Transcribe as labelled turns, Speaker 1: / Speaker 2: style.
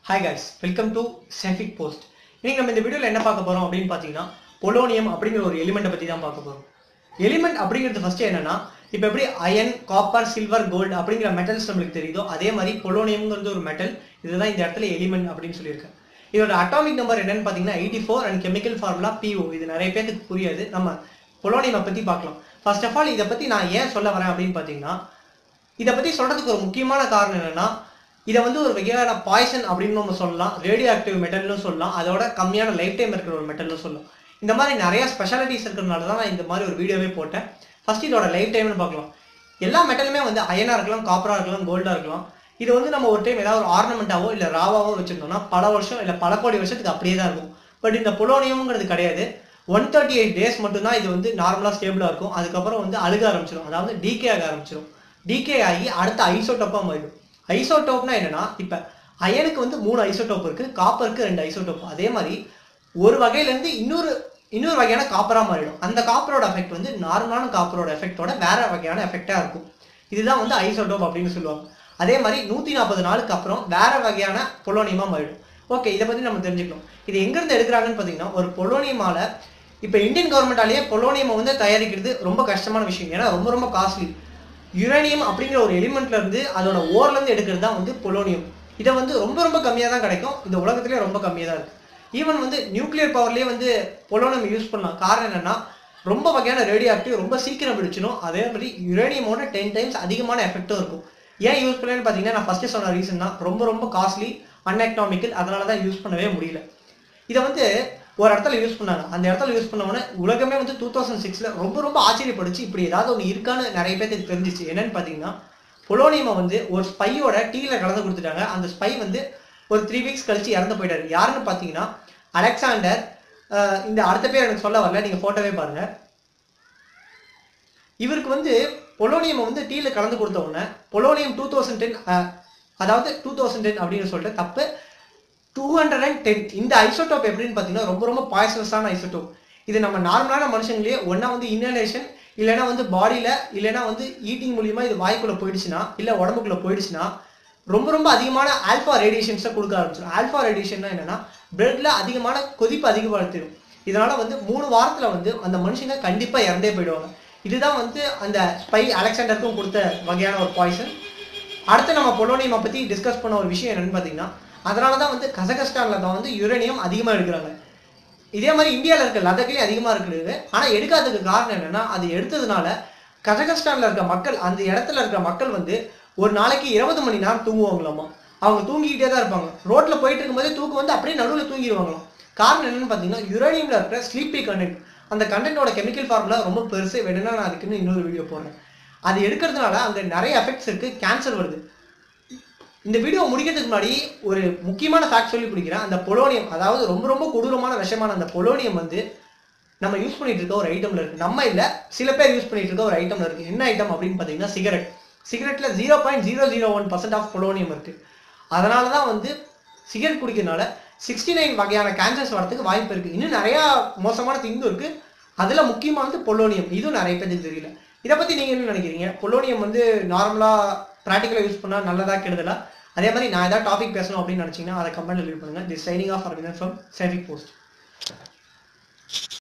Speaker 1: hi guys welcome to சேஃபிக் post இன்னைக்கு நம்ம இந்த வீடியோவில் என்ன பார்க்க போறோம் அப்படின்னு பார்த்தீங்கன்னா பொலோனியம் அப்படிங்கிற ஒரு எலிமெண்ட்டை பற்றி தான் பார்க்க போறோம் எலிமெண்ட் அப்படிங்கிறது ஃபர்ஸ்ட் என்னன்னா இப்போ எப்படி அயன் காப்பர் சில்வர் கோல்டு அப்படிங்கிற மெட்டல்ஸ் நம்மளுக்கு தெரியுதோ அதே மாதிரி பொலோனியம்ங்கிறது ஒரு மெட்டல் இதுதான் இந்த இடத்துல எலிமெண்ட் அப்படின்னு சொல்லியிருக்கேன் இதோட அட்டாமிக் நம்பர் என்னன்னு பார்த்தீங்கன்னா eighty four and chemical formula P O நிறைய பேருக்கு புரியாது நம்ம பொலோனியமை பற்றி பார்க்கலாம் ஃபர்ஸ்ட் ஆஃப் ஆல் இதை பற்றி நான் ஏன் சொல்ல வரேன் அப்படின்னு பார்த்தீங்கன்னா இதை பற்றி சொல்றதுக்கு ஒரு முக்கியமான காரணம் என்னன்னா இதை வந்து ஒரு வகையான பாய்சன் அப்படின்னு நம்ம சொல்லலாம் ரேடியோ ஆக்டிவ் மெட்டல்னு சொல்லலாம் அதோட கம்மியான லைஃப் டைம் இருக்கிற ஒரு மெட்டல்னு சொல்லலாம் இந்த மாதிரி நிறைய ஸ்பெஷாலிட்டிஸ் இருக்கிறதுனால தான் நான் இந்த மாதிரி ஒரு வீடியோவே போட்டேன் ஃபர்ஸ்ட் இதோட லைஃப் டைம்னு பார்க்கலாம் எல்லா மெட்டலுமே வந்து அயனாக இருக்கலாம் காப்பராக இருக்கலாம் கோல்டாக இருக்கலாம் இது வந்து நம்ம ஒரு டைம் ஏதாவது ஒரு ஆர்னமெண்ட்டாவோ இல்லை ராவாவோ வச்சிருந்தோம்னா பல வருஷம் இல்லை பல கோடி வருஷத்துக்கு அப்படியே தான் இருக்கும் பட் இந்த புலோனியம்ங்கிறது கிடையாது ஒன் தேர்ட்டி எயிட் டேஸ் மட்டும்தான் இது வந்து நார்மலாக ஸ்டேபிளாக இருக்கும் அதுக்கப்புறம் வந்து அழுக ஆரம்பிச்சிடும் அதாவது டீகே ஆக ஆரம்பிச்சிடும் டீகே ஆகி அடுத்த ஐசோடோப்பாக மாறிடும் ஐசோடோப்னா என்னன்னா இப்போ அயனுக்கு வந்து மூணு ஐசோடோப் இருக்கு காப்பருக்கு ரெண்டு ஐசோடோப் அதே மாதிரி ஒரு வகையிலேருந்து இன்னொரு இன்னொரு வகையான காப்பராக மாறிடும் அந்த காப்பரோட எஃபெக்ட் வந்து நார்மலான காப்பரோட எஃபெக்டோட வேற வகையான எஃபெக்டாக இருக்கும் இதுதான் வந்து ஐசோடோப் அப்படின்னு சொல்லுவாங்க அதே மாதிரி நூற்றி நாற்பது நாளுக்கு அப்புறம் வேற வகையான பொலோனியமாக மாறிடும் ஓகே இதை பற்றி நம்ம தெரிஞ்சுக்கணும் இது எங்கேருந்து எடுக்கிறாங்கன்னு பார்த்தீங்கன்னா ஒரு பொலோனியமால இப்போ இந்தியன் கவர்மெண்டாலேயே பொலோனியம் வந்து தயாரிக்கிறது ரொம்ப கஷ்டமான விஷயம் ஏன்னா ரொம்ப ரொம்ப காஸ்ட்லி யுரேனியம் அப்படிங்கிற ஒரு எலிமெண்ட்ல இருந்து அதோட ஓர்ல இருந்து எடுக்கிறது தான் வந்து பொலோனியம் இதை வந்து ரொம்ப ரொம்ப கம்மியாக தான் கிடைக்கும் இந்த உலகத்திலே ரொம்ப கம்மியாக தான் இருக்கு ஈவன் வந்து நியூக்ளியர் பவர்லேயே வந்து பொலோனியம் யூஸ் பண்ணலாம் காரணம் என்னன்னா ரொம்ப வகையான ரேடியோ ஆக்டிவ் ரொம்ப சீக்கிரம் பிடிச்சிடும் அதே மாதிரி யுரேனியமோட டென் டைம்ஸ் அதிகமான எஃபெக்டும் இருக்கும் ஏன் யூஸ் பண்ணலன்னு பார்த்தீங்கன்னா நான் ஃபர்ஸ்ட் சொன்ன ரீசன் தான் ரொம்ப ரொம்ப காஸ்ட்லி அன்எக்னாமிக்கல் அதனால தான் யூஸ் பண்ணவே முடியல இதை வந்து ஒரு இடத்துல யூஸ் பண்ணாங்க அந்த இடத்துல யூஸ் பண்ண உடனே உலகமே வந்து டூ தௌசண்ட் சிக்ஸ்ல ரொம்ப ரொம்ப ஆச்சரியப்படுச்சு இப்படி ஏதாவது ஒன்று இருக்கான்னு நிறைய பேருக்கு தெரிஞ்சிச்சு என்னன்னு பார்த்தீங்கன்னா பொலோனியமை வந்து ஒரு ஸ்பையோட டீல கலந்து கொடுத்துட்டாங்க அந்த ஸ்பை வந்து ஒரு த்ரீ வீக்ஸ் கழிச்சு இறந்து போயிட்டாரு யாருன்னு பார்த்தீங்கன்னா அலெக்சாண்டர் அஹ் இந்த அடுத்த பேர் எனக்கு சொல்ல வரல நீங்க போட்டோவே பாருங்க இவருக்கு வந்து பொலோனியம் வந்து டீல கலந்து கொடுத்த உடனே பொலோனியம் டூ தௌசண்ட் டென் அதாவது டூ தௌசண்ட் டென் அப்படின்னு சொல்லிட்டு தப்பு டூ ஹண்ட்ரட் அண்ட் டென் இந்த ஐசோடோப் எப்படின்னு பார்த்தீங்கன்னா ரொம்ப ரொம்ப பாய்சனஸான ஐசோடோப் இது நம்ம நார்மலான மனுஷங்களே ஒன்றா வந்து இன்னலேஷன் இல்லைன்னா வந்து பாடியில் இல்லைன்னா வந்து ஈட்டிங் மூலியமா இது வாய்க்குள்ளே போயிடுச்சுன்னா இல்லை உடம்புக்குள்ளே போயிடுச்சுன்னா ரொம்ப ரொம்ப அதிகமான ஆல்ஃபா ரேடியேஷன்ஸை கொடுக்க ஆரம்பிச்சிடும் ஆல்ஃபா ரேடியேஷன்னா என்னன்னா பிளட்ல அதிகமான கொதிப்பு அதிகப்படுத்திடும் இதனால வந்து மூணு வாரத்துல வந்து அந்த மனுஷங்க கண்டிப்பா இறந்தே போயிடுவாங்க இதுதான் வந்து அந்த ஸ்பை அலெக்சாண்டருக்கும் கொடுத்த வகையான ஒரு பாய்சன் அடுத்து நம்ம பொலோனியமை பத்தி டிஸ்கஸ் பண்ண ஒரு விஷயம் என்னன்னு பார்த்தீங்கன்னா அதனால தான் வந்து கசகஸ்டான்ல தான் வந்து யுரேனியம் அதிகமாக எடுக்கிறாங்க இதே மாதிரி இந்தியாவில் இருக்க லதக்லேயும் அதிகமாக இருக்குது ஆனால் எடுக்காததுக்கு காரணம் என்னன்னா அது எடுத்ததுனால கசகஸ்டான்ல இருக்க மக்கள் அந்த இடத்துல இருக்க மக்கள் வந்து ஒரு நாளைக்கு இருபது மணி நேரம் தூங்குவாங்களாமா அவங்க தூங்கிக்கிட்டே தான் இருப்பாங்க ரோட்ல போயிட்டு இருக்கும்போதே தூக்கம் வந்து அப்படியே நடுவில் தூங்கிடுவாங்களாம் காரணம் என்னன்னு பார்த்தீங்கன்னா யுரேனியம்ல இருக்கிற ஸ்லீப்பி கண்டென்ட் அந்த கண்டென்ட்டோட கெமிக்கல் ஃபார்முலா ரொம்ப பெருசு வேணும்னா நான் அதுக்குன்னு இன்னொரு வீடியோ போடுறேன் அது எடுக்கிறதுனால அங்கே நிறைய எஃபெக்ட்ஸ் இருக்கு கேன்சர் வருது இந்த வீடியோ முடிக்கிறதுக்கு முன்னாடி ஒரு முக்கியமான ஃபேக்ட் சொல்லி பிடிக்கிறேன் அந்த பொலோனியம் அதாவது ரொம்ப ரொம்ப கொடூரமான விஷயமான அந்த பொலோனியம் வந்து நம்ம யூஸ் பண்ணிட்டு இருக்க ஒரு ஐட்டம்ல இருக்கு நம்ம இல்ல சில பேர் யூஸ் பண்ணிட்டு இருக்க ஒரு ஐட்டம்ல இருக்கு என்ன ஐட்டம் அப்படின்னு பார்த்தீங்கன்னா சிகரெட் சிகரெட்ல zero point zero zero one percent of polonium இருக்கு அதனால தான் வந்து சிகரெட் குடிக்கிறதுனால சிக்ஸ்டி நைன் வகையான கேன்சர்ஸ் வரதுக்கு வாய்ப்பு இருக்கு இன்னும் நிறைய மோசமான திங்கும் இருக்கு அதுல முக்கியமானது பொலோனியம் இதுவும் நிறைய பேருக்கு தெரியல இதை பத்தி நீங்க என்ன நினைக்கிறீங்க பொலோனியம் வந்து நார்மலா ப்ராக்டிக்கலாக யூஸ் பண்ணா நல்லதா கெடுதலா அதே மாதிரி நான் ஏதாவது டாபிக் பேசணும் அப்படின்னு நினைச்சீங்கன்னா அதை கமெண்ட்ல லீவ் பண்ணுங்க the signing off Aravindan from சேஃபிக் போஸ்ட்